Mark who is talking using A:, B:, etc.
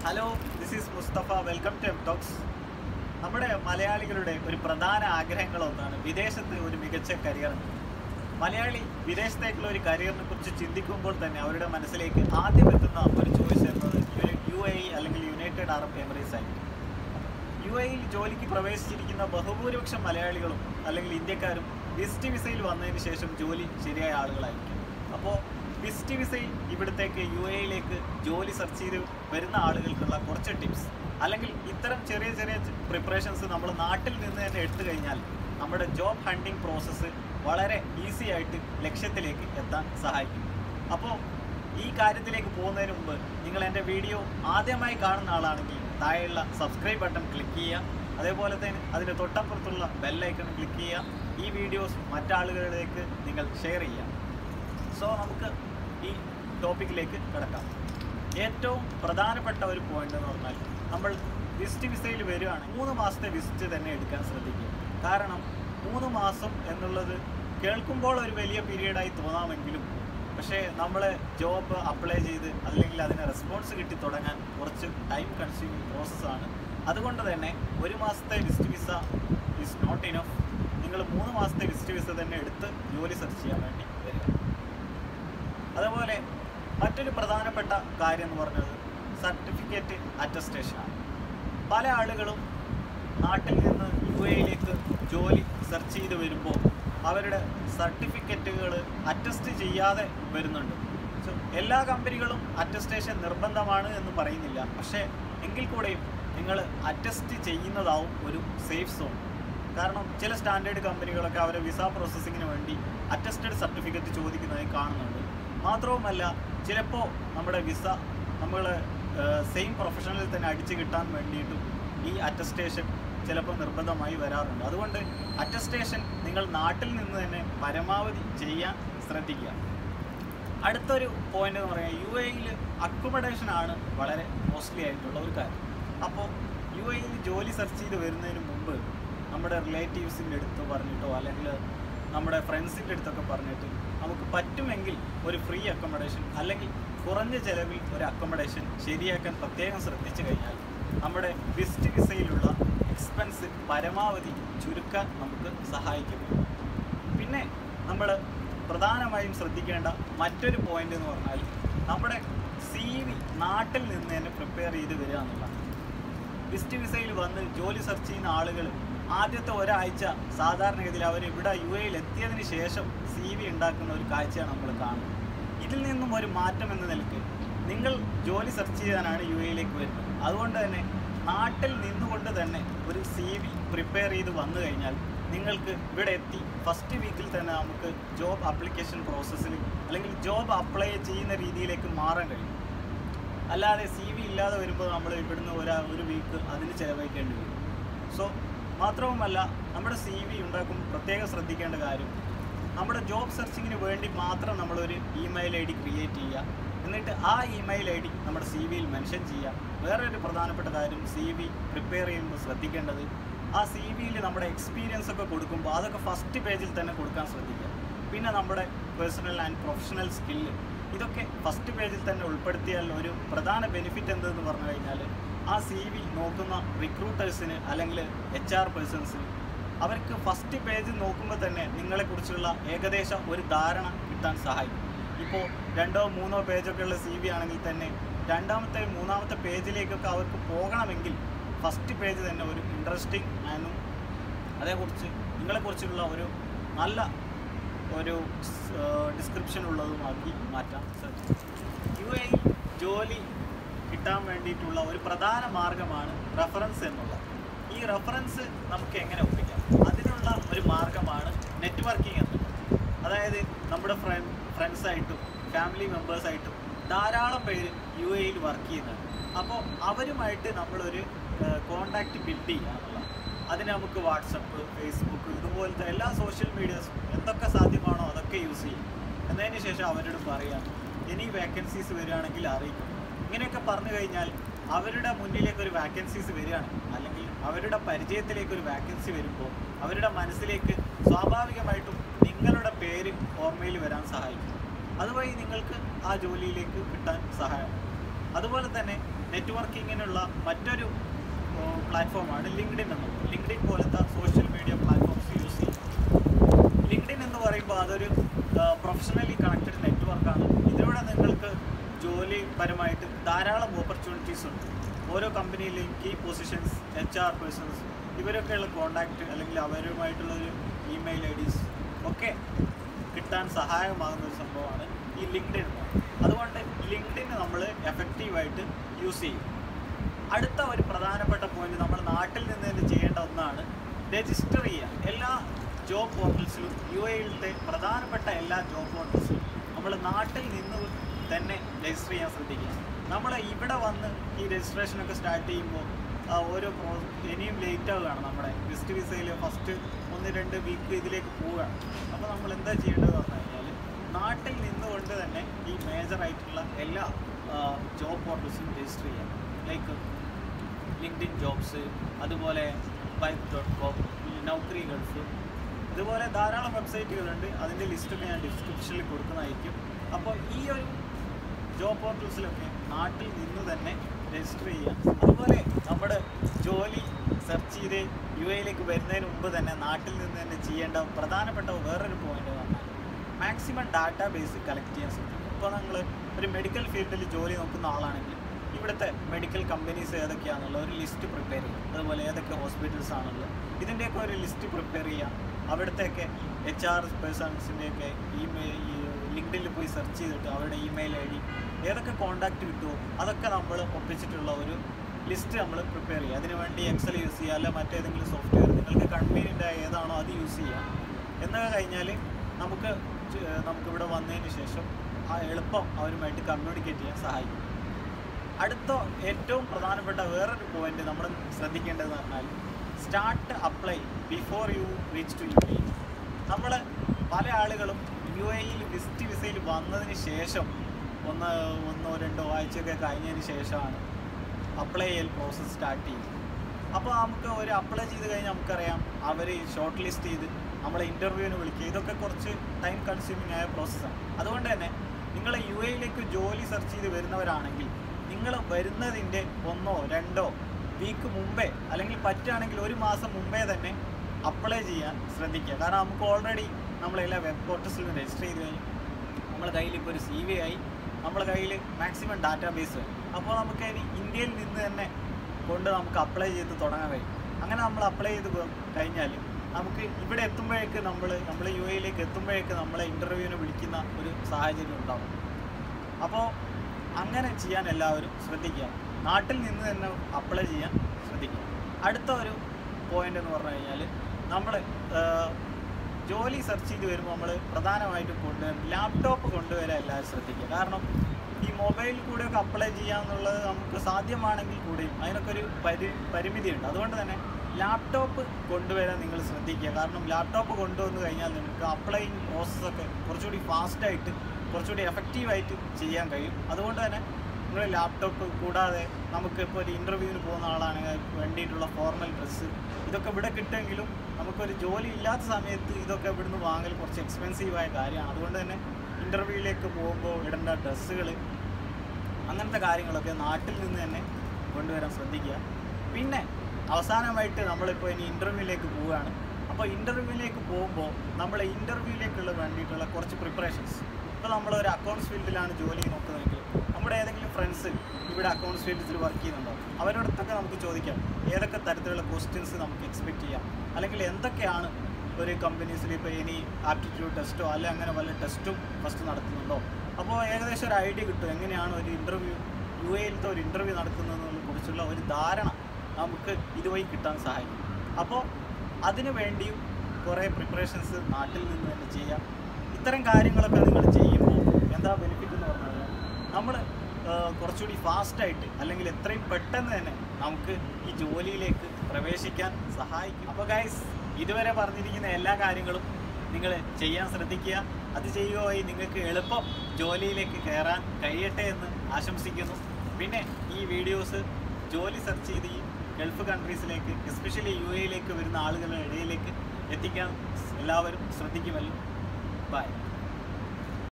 A: Hello this is Mustafa welcome to M talks നമ്മുടെ മലയാളികളുടെ ഒരു പ്രധാന ആഗ്രഹങ്ങളൊന്നാണ് വിദേശത്ത് ഒരു മികച്ച കരിയർ മലയാളി വിദേശത്തേക്കുള്ള ഒരു കരിയറിനെ കുറിച്ച് ചിന്തിക്കുമ്പോൾ തന്നെ അവരുടെ മനസ്സിലേക്ക് ആദ്യം എത്തുന്ന ഒരു ചോയ്സ് എന്നത് യു എ ഇ അല്ലെങ്കിൽ യുണൈറ്റഡ് അറബ് എമിറേറ്റ്സ് ആയിരിക്കും യു എയിൽ ജോലിക്ക് പ്രവേശിച്ചിരിക്കുന്ന ബഹുഭൂരിപക്ഷം മലയാളികളും അല്ലെങ്കിൽ ഇന്ത്യക്കാരും വിസിറ്റ് വിസയിൽ വന്നതിന് ശേഷം ജോലി ശരിയായ ആളുകളായിരിക്കും അപ്പോൾ വിസിറ്റ് വിസയിൽ ഇവിടത്തേക്ക് യു എയിലേക്ക് ജോലി സെർച്ച് ചെയ്ത് വരുന്ന ആളുകൾക്കുള്ള കുറച്ച് ടിപ്സ് അല്ലെങ്കിൽ ഇത്തരം ചെറിയ ചെറിയ പ്രിപ്പറേഷൻസ് നമ്മൾ നാട്ടിൽ നിന്ന് തന്നെ എടുത്തു കഴിഞ്ഞാൽ നമ്മുടെ ജോബ് ഹണ്ടിങ് പ്രോസസ്സ് വളരെ ഈസി ആയിട്ട് ലക്ഷ്യത്തിലേക്ക് എത്താൻ സഹായിക്കും അപ്പോൾ ഈ കാര്യത്തിലേക്ക് പോകുന്നതിന് മുമ്പ് നിങ്ങൾ എൻ്റെ വീഡിയോ ആദ്യമായി കാണുന്ന ആളാണെങ്കിൽ താഴെയുള്ള സബ്സ്ക്രൈബ് ബട്ടൺ ക്ലിക്ക് ചെയ്യുക അതേപോലെ തന്നെ അതിൻ്റെ തൊട്ടപ്പുറത്തുള്ള ബെല്ലൈക്കൺ ക്ലിക്ക് ചെയ്യുക ഈ വീഡിയോസ് മറ്റാളുകളിലേക്ക് നിങ്ങൾ ഷെയർ ചെയ്യുക സോ നമുക്ക് ഈ ടോപ്പിക്കിലേക്ക് കിടക്കാം ഏറ്റവും പ്രധാനപ്പെട്ട ഒരു പോയിന്റ് എന്ന് പറഞ്ഞാൽ നമ്മൾ വിസിറ്റ് വിസയിൽ വരികയാണ് മൂന്ന് മാസത്തെ വിസിറ്റ് തന്നെ എടുക്കാൻ ശ്രദ്ധിക്കുക കാരണം മൂന്ന് മാസം എന്നുള്ളത് കേൾക്കുമ്പോൾ ഒരു വലിയ പീരീഡായി തോന്നാമെങ്കിലും പക്ഷേ നമ്മൾ ജോബ് അപ്ലൈ ചെയ്ത് അല്ലെങ്കിൽ അതിന് റെസ്പോൺസ് കിട്ടി തുടങ്ങാൻ കുറച്ച് ടൈം കൺസ്യൂമിങ് പ്രോസസ്സാണ് അതുകൊണ്ട് തന്നെ ഒരു മാസത്തെ visit visa is not enough നിങ്ങൾ മൂന്ന് മാസത്തെ വിസിറ്റ് വിസ തന്നെ എടുത്ത് ജോലി സെർച്ച് ചെയ്യാൻ വേണ്ടി വരിക അതുപോലെ മറ്റൊരു പ്രധാനപ്പെട്ട കാര്യം എന്ന് പറഞ്ഞത് സർട്ടിഫിക്കറ്റ് അറ്റസ്റ്റേഷനാണ് പല ആളുകളും നാട്ടിൽ നിന്ന് യു എയിലേക്ക് ജോലി സെർച്ച് ചെയ്ത് വരുമ്പോൾ അവരുടെ സർട്ടിഫിക്കറ്റുകൾ അറ്റസ്റ്റ് ചെയ്യാതെ വരുന്നുണ്ട് സോ എല്ലാ കമ്പനികളും അറ്റസ്റ്റേഷൻ നിർബന്ധമാണ് എന്ന് പറയുന്നില്ല പക്ഷേ എങ്കിൽ കൂടെയും നിങ്ങൾ അറ്റസ്റ്റ് ചെയ്യുന്നതാവും ഒരു സേഫ് സോൺ കാരണം ചില സ്റ്റാൻഡേർഡ് കമ്പനികളൊക്കെ അവരെ വിസ പ്രോസസ്സിങ്ങിന് വേണ്ടി അറ്റസ്റ്റഡ് സർട്ടിഫിക്കറ്റ് ചോദിക്കുന്നതായി കാണുന്നുണ്ട് മാത്രവുമല്ല ചിലപ്പോൾ നമ്മുടെ വിസ നമ്മൾ സെയിം പ്രൊഫഷനിൽ തന്നെ അടിച്ചു കിട്ടാൻ വേണ്ടിയിട്ടും ഈ അറ്റസ്റ്റേഷൻ ചിലപ്പോൾ നിർബന്ധമായി വരാറുണ്ട് അതുകൊണ്ട് അറ്റസ്റ്റേഷൻ നിങ്ങൾ നാട്ടിൽ നിന്ന് തന്നെ പരമാവധി ചെയ്യാൻ ശ്രദ്ധിക്കുക അടുത്തൊരു പോയിന്റ് എന്ന് പറയുന്നത് യു എയിൽ അക്കോമഡേഷൻ ആണ് വളരെ കോസ്റ്റ്ലി ആയിട്ടുള്ള ഒരു കാര്യം അപ്പോൾ യു എയിൽ ജോലി സെർച്ച് ചെയ്ത് വരുന്നതിന് മുമ്പ് നമ്മുടെ റിലേറ്റീവ്സിൻ്റെ അടുത്ത് പറഞ്ഞിട്ടോ അല്ലെങ്കിൽ നമ്മുടെ ഫ്രണ്ട്സിൻ്റെ അടുത്തൊക്കെ പറഞ്ഞിട്ട് നമുക്ക് പറ്റുമെങ്കിൽ ഒരു ഫ്രീ അക്കോമഡേഷൻ അല്ലെങ്കിൽ കുറഞ്ഞ ചിലവിൽ ഒരു അക്കോമഡേഷൻ ശരിയാക്കാൻ പ്രത്യേകം ശ്രദ്ധിച്ചു കഴിഞ്ഞാൽ നമ്മുടെ വിസിറ്റ് വിസയിലുള്ള എക്സ്പെൻസ് പരമാവധി ചുരുക്കാൻ നമുക്ക് സഹായിക്കുന്നു പിന്നെ നമ്മൾ പ്രധാനമായും ശ്രദ്ധിക്കേണ്ട മറ്റൊരു പോയിന്റ് എന്ന് പറഞ്ഞാൽ നമ്മുടെ സി വി നാട്ടിൽ നിന്ന് തന്നെ പ്രിപ്പയർ ചെയ്ത് വരിക എന്നുള്ളതാണ് വിസിറ്റ് വിസയിൽ വന്ന് ജോലി സെർച്ച് ചെയ്യുന്ന ആളുകൾ ആദ്യത്തെ ഒരാഴ്ച സാധാരണഗതിയിൽ അവർ ഇവിടെ യു എയിൽ എത്തിയതിന് ശേഷം സി വി ഉണ്ടാക്കുന്ന ഒരു കാഴ്ചയാണ് നമ്മൾ കാണുന്നത് ഇതിൽ നിന്നും ഒരു മാറ്റം എന്ന നിലയ്ക്ക് നിങ്ങൾ ജോലി സെർച്ച് ചെയ്യാനാണ് യു എയിലേക്ക് വരുന്നത് അതുകൊണ്ട് തന്നെ നാട്ടിൽ നിന്നുകൊണ്ട് തന്നെ ഒരു സി വി പ്രിപ്പയർ ചെയ്ത് വന്നു കഴിഞ്ഞാൽ നിങ്ങൾക്ക് ഇവിടെ എത്തി ഫസ്റ്റ് വീക്കിൽ തന്നെ നമുക്ക് ജോബ് ആപ്ലിക്കേഷൻ പ്രോസസ്സിൽ അല്ലെങ്കിൽ ജോബ് അപ്ലൈ ചെയ്യുന്ന രീതിയിലേക്ക് മാറാൻ കഴിയും അല്ലാതെ സി വി ഇല്ലാതെ വരുമ്പോൾ നമ്മൾ ഇവിടുന്ന് ഒരാ ഒരു വീക്ക് അതിന് ചിലവഴിക്കേണ്ടി വരും സോ മാത്രവുമല്ല നമ്മുടെ സി വി ഉണ്ടാക്കുമ്പോൾ പ്രത്യേകം ശ്രദ്ധിക്കേണ്ട കാര്യം നമ്മുടെ ജോബ് സെർച്ചിങ്ങിന് വേണ്ടി മാത്രം നമ്മളൊരു ഇമെയിൽ ഐ ഡി ക്രിയേറ്റ് ചെയ്യുക എന്നിട്ട് ആ ഇമെയിൽ ഐ ഡി നമ്മുടെ സി വിയിൽ മെൻഷൻ ചെയ്യുക വേറൊരു പ്രധാനപ്പെട്ട കാര്യം സി വി പ്രിപ്പയർ ചെയ്യുമ്പോൾ ശ്രദ്ധിക്കേണ്ടത് ആ സി വിയിൽ നമ്മുടെ എക്സ്പീരിയൻസ് ഒക്കെ കൊടുക്കുമ്പോൾ അതൊക്കെ ഫസ്റ്റ് പേജിൽ തന്നെ കൊടുക്കാൻ ശ്രദ്ധിക്കുക പിന്നെ നമ്മുടെ പേഴ്സണൽ ആൻഡ് പ്രൊഫഷണൽ സ്കില്ല് ഇതൊക്കെ ഫസ്റ്റ് പേജിൽ തന്നെ ഉൾപ്പെടുത്തിയാൽ ഒരു പ്രധാന ബെനിഫിറ്റ് എന്തെന്ന് പറഞ്ഞു കഴിഞ്ഞാൽ ആ സി വി നോക്കുന്ന റിക്രൂട്ടേഴ്സിന് അല്ലെങ്കിൽ എച്ച് ആർ പേഴ്സൺസിന് അവർക്ക് ഫസ്റ്റ് പേജ് നോക്കുമ്പോൾ തന്നെ നിങ്ങളെക്കുറിച്ചുള്ള ഏകദേശം ഒരു ധാരണ കിട്ടാൻ സഹായിക്കും ഇപ്പോൾ രണ്ടോ മൂന്നോ പേജൊക്കെ ഉള്ള സി വി ആണെങ്കിൽ തന്നെ രണ്ടാമത്തെ മൂന്നാമത്തെ പേജിലേക്കൊക്കെ അവർക്ക് പോകണമെങ്കിൽ ഫസ്റ്റ് പേജ് തന്നെ ഒരു ഇൻട്രസ്റ്റിംഗ് ആനും അതേക്കുറിച്ച് നിങ്ങളെക്കുറിച്ചുള്ള ഒരു നല്ല ഒരു ഡിസ്ക്രിപ്ഷൻ ഉള്ളതുമാക്കി മാറ്റാൻ ശ്രമിക്കും യു എ ജോലി കിട്ടാൻ വേണ്ടിയിട്ടുള്ള ഒരു പ്രധാന മാർഗമാണ് റെഫറൻസ് എന്നുള്ളത് ഈ റെഫറൻസ് നമുക്ക് എങ്ങനെ ഒപ്പിക്കാം അതിനുള്ള ഒരു മാർഗമാണ് നെറ്റ്വർക്കിംഗ് എന്നുള്ളത് അതായത് നമ്മുടെ ഫ്രണ്ട് ഫ്രണ്ട്സായിട്ടും ഫാമിലി മെമ്പേഴ്സായിട്ടും ധാരാളം പേര് യു എയിൽ വർക്ക് ചെയ്യുന്നുണ്ട് അപ്പോൾ അവരുമായിട്ട് നമ്മളൊരു കോണ്ടാക്റ്റ് ബിൽഡ് ചെയ്യുക എന്നുള്ളതാണ് അതിന് നമുക്ക് വാട്സപ്പ് ഫേസ്ബുക്ക് ഇതുപോലത്തെ എല്ലാ സോഷ്യൽ മീഡിയാസും എന്തൊക്കെ സാധ്യമാണോ അതൊക്കെ യൂസ് ചെയ്യും എന്നതിന് ശേഷം അവരോട് പറയാം ഇനി വേക്കൻസീസ് വരികയാണെങ്കിൽ അറിയിക്കും ഇങ്ങനെയൊക്കെ പറഞ്ഞു കഴിഞ്ഞാൽ അവരുടെ മുന്നിലേക്ക് ഒരു വാക്കൻസീസ് വരികയാണ് അല്ലെങ്കിൽ അവരുടെ പരിചയത്തിലേക്ക് ഒരു വാക്കൻസി വരുമ്പോൾ അവരുടെ മനസ്സിലേക്ക് സ്വാഭാവികമായിട്ടും നിങ്ങളുടെ പേര് ഓർമ്മയിൽ വരാൻ സഹായിക്കും അതുവഴി നിങ്ങൾക്ക് ആ ജോലിയിലേക്ക് കിട്ടാൻ സഹായം അതുപോലെ തന്നെ നെറ്റ്വർക്കിങ്ങിനുള്ള മറ്റൊരു പ്ലാറ്റ്ഫോമാണ് ലിങ്ക്ഡിൻ എന്നുള്ളത് ലിങ്ക്ഡിൻ പോലത്തെ സോഷ്യൽ മീഡിയ പ്ലാറ്റ്ഫോംസ് യൂസ് ചെയ്യും ലിങ്ക്ഡിൻ എന്ന് പറയുമ്പോൾ അതൊരു പ്രൊഫഷണലി കണക്റ്റഡ് നെറ്റ്വർക്കാണ് ഇതിലൂടെ നിങ്ങൾക്ക് ജോലി പരമായിട്ട് ധാരാളം ഓപ്പർച്യൂണിറ്റീസ് ഉണ്ട് ഓരോ കമ്പനിയിലെയും key positions H R persons ഇവരൊക്കെയുള്ള കോണ്ടാക്റ്റ് അല്ലെങ്കിൽ അവരുമായിട്ടുള്ള ഒരു ഇമെയിൽ ഐ ഡീസ് ഒക്കെ കിട്ടാൻ സഹായമാകുന്ന ഒരു സംഭവമാണ് ഈ ലിങ്ക്ഡിൻ എന്ന് പറയുന്നത്. അതുകൊണ്ട് ലിങ്ക്ഡിൻ നമ്മൾ എഫക്റ്റീവായിട്ട് യൂസ് ചെയ്യും അടുത്ത ഒരു പ്രധാനപ്പെട്ട പോയിന്റ് നമ്മൾ നാട്ടിൽ നിന്ന് തന്നെ ചെയ്യേണ്ട ഒന്നാണ് രജിസ്റ്റർ ചെയ്യുക എല്ലാ ജോബ് പോർട്ടൽസിലും യു എയിലത്തെ പ്രധാനപ്പെട്ട എല്ലാ ജോബ് പോർട്ടൽസിലും നമ്മൾ നാട്ടിൽ നിന്ന് തന്നെ രജിസ്റ്റർ ചെയ്യാൻ ശ്രദ്ധിക്കുക നമ്മൾ ഇവിടെ വന്ന് ഈ രജിസ്ട്രേഷനൊക്കെ സ്റ്റാർട്ട് ചെയ്യുമ്പോൾ ആ, ഓരോ പ്രോ ഇനിയും ലേറ്റ് ആവുകയാണ് നമ്മുടെ ഗസ്റ്റ് വിസയിൽ ഫസ്റ്റ് ഒന്ന് രണ്ട് വീക്ക് ഇതിലേക്ക് പോവുകയാണ് അപ്പോൾ നമ്മൾ എന്താ ചെയ്യേണ്ടത് പറഞ്ഞു കഴിഞ്ഞാൽ നാട്ടിൽ നിന്നുകൊണ്ട് തന്നെ ഈ മേജർ ആയിട്ടുള്ള എല്ലാ ജോബ് പോർട്ടൽസും രജിസ്റ്റർ ചെയ്യാം ലൈക്ക് ലിങ്ക്ഡിൻ ജോബ്സ് അതുപോലെ Bayt dot com Naukri Gulf ഇതുപോലെ ധാരാളം വെബ്സൈറ്റുകളുണ്ട് അതിൻ്റെ ലിസ്റ്റൊക്കെ ഞാൻ ഡിസ്ക്രിപ്ഷനിൽ കൊടുക്കുന്നതായിരിക്കും അപ്പോൾ ഈ ഒരു ജോബ് പോർട്ടൽസിലൊക്കെ നാട്ടിൽ നിന്ന് തന്നെ രജിസ്റ്റർ ചെയ്യാം അതുപോലെ നമ്മുടെ ജോലി സെർച്ച് ചെയ്ത് യു എയിലേക്ക് വരുന്നതിന് മുമ്പ് തന്നെ നാട്ടിൽ നിന്ന് തന്നെ ചെയ്യേണ്ട പ്രധാനപ്പെട്ട വേറൊരു പോയിന്റ് പറഞ്ഞാൽ മാക്സിമം ഡാറ്റാ ബേസ് കളക്ട് ചെയ്യാൻ ശ്രമിക്കും ഇപ്പോൾ നിങ്ങൾ ഒരു മെഡിക്കൽ ഫീൽഡിൽ ജോലി നോക്കുന്ന ആളാണെങ്കിൽ ഇവിടുത്തെ മെഡിക്കൽ കമ്പനീസ് ഏതൊക്കെയാണെന്നുള്ള ഒരു ലിസ്റ്റ് പ്രിപ്പയർ ചെയ്യും അതുപോലെ ഏതൊക്കെ ഹോസ്പിറ്റൽസ് ആണുള്ളത് ഇതിൻ്റെയൊക്കെ ഒരു ലിസ്റ്റ് പ്രിപ്പയർ ചെയ്യാം അവിടുത്തെയൊക്കെ എച്ച് ആർ പേഴ്സൺസിൻ്റെയൊക്കെ ഇമെയിൽ ലിങ്ക്ഡിനിൽ പോയി സെർച്ച് ചെയ്തിട്ട് അവരുടെ ഇമെയിൽ ഐ ഡി ഏതൊക്കെ കോൺടാക്റ്റ് കിട്ടുമോ അതൊക്കെ നമ്മൾ ഒപ്പിച്ചിട്ടുള്ള ഒരു ലിസ്റ്റ് നമ്മൾ പ്രിപ്പയർ ചെയ്യുക അതിനുവേണ്ടി എക്സൽ യൂസ് ചെയ്യുക അല്ല മറ്റേതെങ്കിലും സോഫ്റ്റ്വെയർ നിങ്ങൾക്ക് കൺവീനിയൻ്റ് ആയ ഏതാണോ അത് യൂസ് ചെയ്യുക എന്നൊക്കെ കഴിഞ്ഞാൽ നമുക്ക് ച്- നമുക്കിവിടെ വന്നതിന് ശേഷം ആ എളുപ്പം അവരുമായിട്ട് കമ്മ്യൂണിക്കേറ്റ് ചെയ്യാൻ സഹായിക്കും അടുത്ത ഏറ്റവും പ്രധാനപ്പെട്ട വേറൊരു പോയിന്റ് നമ്മൾ ശ്രദ്ധിക്കേണ്ടതെന്ന് പറഞ്ഞാൽ start apply before you reach to U A നമ്മൾ പല ആളുകളും യു എയിൽ വിസിറ്റ് വിസയിൽ വന്നതിന് ശേഷം ഒന്ന് ഒന്നോ രണ്ടോ ആഴ്ചയൊക്കെ കഴിഞ്ഞതിന് ശേഷമാണ് അപ്ലൈ ചെയ്യൽ പ്രോസസ്സ് സ്റ്റാർട്ട് ചെയ്യുന്നത് അപ്പോൾ നമുക്ക് ഒരു അപ്ലൈ ചെയ്ത് കഴിഞ്ഞാൽ നമുക്കറിയാം അവർ ഷോർട്ട് ലിസ്റ്റ് ചെയ്ത് നമ്മളെ ഇൻ്റർവ്യൂവിന് വിളിക്കുക ഇതൊക്കെ കുറച്ച് ടൈം കൺസ്യൂമിങ് ആയ പ്രോസസ്സാണ് അതുകൊണ്ട് തന്നെ നിങ്ങൾ യു എയിലേക്ക് ജോലി സെർച്ച് ചെയ്ത് വരുന്നവരാണെങ്കിൽ നിങ്ങൾ വരുന്നതിൻ്റെ ഒന്നോ രണ്ടോ വീക്ക് മുമ്പേ അല്ലെങ്കിൽ പറ്റുകയാണെങ്കിൽ ഒരു മാസം മുമ്പേ തന്നെ അപ്ലൈ ചെയ്യാൻ ശ്രദ്ധിക്കുക കാരണം നമുക്ക് ഓൾറെഡി നമ്മളെല്ലാ വെബ് പോർട്ടൽസിലും രജിസ്റ്റർ ചെയ്ത് കഴിഞ്ഞു നമ്മുടെ കയ്യിൽ ഇപ്പോൾ ഒരു സി വി ആയി നമ്മുടെ കയ്യിൽ മാക്സിമം ഡാറ്റാബേസ് അപ്പോൾ നമുക്ക് ഇനി ഇന്ത്യയിൽ നിന്ന് തന്നെ കൊണ്ട് നമുക്ക് അപ്ലൈ ചെയ്ത് തുടങ്ങാൻ കഴിയും അങ്ങനെ നമ്മൾ അപ്ലൈ ചെയ്ത് പോ- കഴിഞ്ഞാൽ നമുക്ക് ഇവിടെ എത്തുമ്പോഴേക്ക് നമ്മൾ നമ്മൾ യു എയിലേക്ക് എത്തുമ്പോഴേക്ക് നമ്മളെ ഇൻ്റർവ്യൂവിന് വിളിക്കുന്ന ഒരു സാഹചര്യം ഉണ്ടാവും അപ്പോൾ അങ്ങനെ ചെയ്യാൻ എല്ലാവരും ശ്രദ്ധിക്കുക നാട്ടിൽ നിന്ന് തന്നെ അപ്ലൈ ചെയ്യാൻ ശ്രദ്ധിക്കുക അടുത്ത ഒരു പോയിന്റ് എന്ന് പറഞ്ഞു കഴിഞ്ഞാൽ നമ്മൾ ജോലി സെർച്ച് ചെയ്ത് വരുമ്പോൾ നമ്മൾ പ്രധാനമായിട്ടും കൊണ്ടുവരും ലാപ്ടോപ്പ് കൊണ്ടുവരാൻ എല്ലാവരും ശ്രദ്ധിക്കുക കാരണം ഈ മൊബൈലിൽ കൂടെയൊക്കെ അപ്ലൈ ചെയ്യാന്നുള്ളത് നമുക്ക് സാധ്യമാണെങ്കിൽ കൂടിയും അതിനൊക്കെ ഒരു പരി പരിമിതിയുണ്ട് അതുകൊണ്ട് തന്നെ ലാപ്ടോപ്പ് കൊണ്ടുവരാൻ നിങ്ങൾ ശ്രദ്ധിക്കുക കാരണം ലാപ്ടോപ്പ് കൊണ്ടുവന്നു കഴിഞ്ഞാൽ നിങ്ങൾക്ക് അപ്ലൈയിങ് പ്രോസസ്സൊക്കെ കുറച്ചുകൂടി ഫാസ്റ്റായിട്ട് കുറച്ചുകൂടി എഫക്റ്റീവായിട്ട് ചെയ്യാൻ കഴിയും അതുകൊണ്ട് തന്നെ നിങ്ങൾ ലാപ്ടോപ്പ് കൂടാതെ നമുക്ക് ഇപ്പോൾ ഒരു ഇൻ്റർവ്യൂവിന് പോകുന്ന ആളാണെങ്കിൽ വേണ്ടിയിട്ടുള്ള ഫോർമൽ ഡ്രസ്സ് ഇതൊക്കെ ഇവിടെ കിട്ടുമെങ്കിലും നമുക്കൊരു ജോലി ഇല്ലാത്ത സമയത്ത് ഇതൊക്കെ ഇവിടുന്ന് വാങ്ങൽ കുറച്ച് എക്സ്പെൻസീവായ കാര്യമാണ് അതുകൊണ്ട് തന്നെ ഇൻ്റർവ്യൂവിലേക്ക് പോകുമ്പോൾ ഇടേണ്ട ഡ്രസ്സുകൾ അങ്ങനത്തെ കാര്യങ്ങളൊക്കെ നാട്ടിൽ നിന്ന് തന്നെ കൊണ്ടുവരാൻ ശ്രദ്ധിക്കുക പിന്നെ അവസാനമായിട്ട് നമ്മളിപ്പോൾ ഇനി ഇൻ്റർവ്യൂവിലേക്ക് പോവുകയാണ് അപ്പോൾ ഇൻ്റർവ്യൂവിലേക്ക് പോകുമ്പോൾ നമ്മൾ ഇൻ്റർവ്യൂവിലേക്കുള്ള വേണ്ടിയിട്ടുള്ള കുറച്ച് പ്രിപ്പറേഷൻസ് ഇപ്പോൾ നമ്മൾ ഒരു അക്കൗണ്ട്സ് ഫീൽഡിലാണ് ജോലി നോക്കുന്നതെങ്കിൽ നമ്മുടെ ഏതെങ്കിലും ഫ്രണ്ട്സ് ഇവിടെ അക്കൗണ്ട്സ് ഫീൽഡിൽ വർക്ക് ചെയ്യുന്നുണ്ടോ അവരോടത്തൊക്കെ നമുക്ക് ചോദിക്കാം ഏതൊക്കെ തരത്തിലുള്ള ക്വസ്റ്റ്യൻസ് നമുക്ക് എക്സ്പെക്റ്റ് ചെയ്യാം അല്ലെങ്കിൽ എന്തൊക്കെയാണ് ഒരു കമ്പനീസിൽ ഇപ്പോൾ ഇനി ആപ്റ്റിറ്റ്യൂഡ് ടെസ്റ്റോ അല്ലെ അങ്ങനെ വല്ല ടെസ്റ്റും ഫസ്റ്റ് നടത്തുന്നുണ്ടോ അപ്പോൾ ഏകദേശം ഒരു ഐഡിയ കിട്ടും എങ്ങനെയാണ് ഒരു ഇൻ്റർവ്യൂ യു എയിലത്തെ ഒരു ഇൻ്റർവ്യൂ നടത്തുന്നതിനെ കുറിച്ചുള്ള ഒരു ധാരണ നമുക്ക് ഇതുവഴി കിട്ടാൻ സഹായിക്കും അപ്പോൾ അതിനു വേണ്ടിയും കുറേ പ്രിപ്പറേഷൻസ് നാട്ടിൽ നിന്ന് തന്നെ ചെയ്യാം ഇത്തരം കാര്യങ്ങളൊക്കെ നിങ്ങൾ ചെയ്യുമ്പോൾ എന്താ ബെനിഫിറ്റ് എന്ന് പറഞ്ഞാൽ നമ്മൾ കുറച്ചുകൂടി ഫാസ്റ്റായിട്ട് അല്ലെങ്കിൽ എത്രയും പെട്ടെന്ന് തന്നെ നമുക്ക് ഈ ജോലിയിലേക്ക് പ്രവേശിക്കാൻ സഹായിക്കും അപ്പോൾ ഗൈസ് ഇതുവരെ പറഞ്ഞിരിക്കുന്ന എല്ലാ കാര്യങ്ങളും നിങ്ങൾ ചെയ്യാൻ ശ്രദ്ധിക്കുക അത് ചെയ്യുകയായി നിങ്ങൾക്ക് എളുപ്പം ജോലിയിലേക്ക് കയറാൻ കഴിയട്ടെ എന്ന് ആശംസിക്കുന്നു പിന്നെ ഈ വീഡിയോസ് ജോലി സെർച്ച് ചെയ്ത് ഈ ഗൾഫ് കൺട്രീസിലേക്ക് എസ്പെഷ്യലി യു എയിലേക്ക് വരുന്ന ആളുകളുടെ ഇടയിലേക്ക് എത്തിക്കാൻ എല്ലാവരും ശ്രദ്ധിക്കുമല്ലോ ബൈ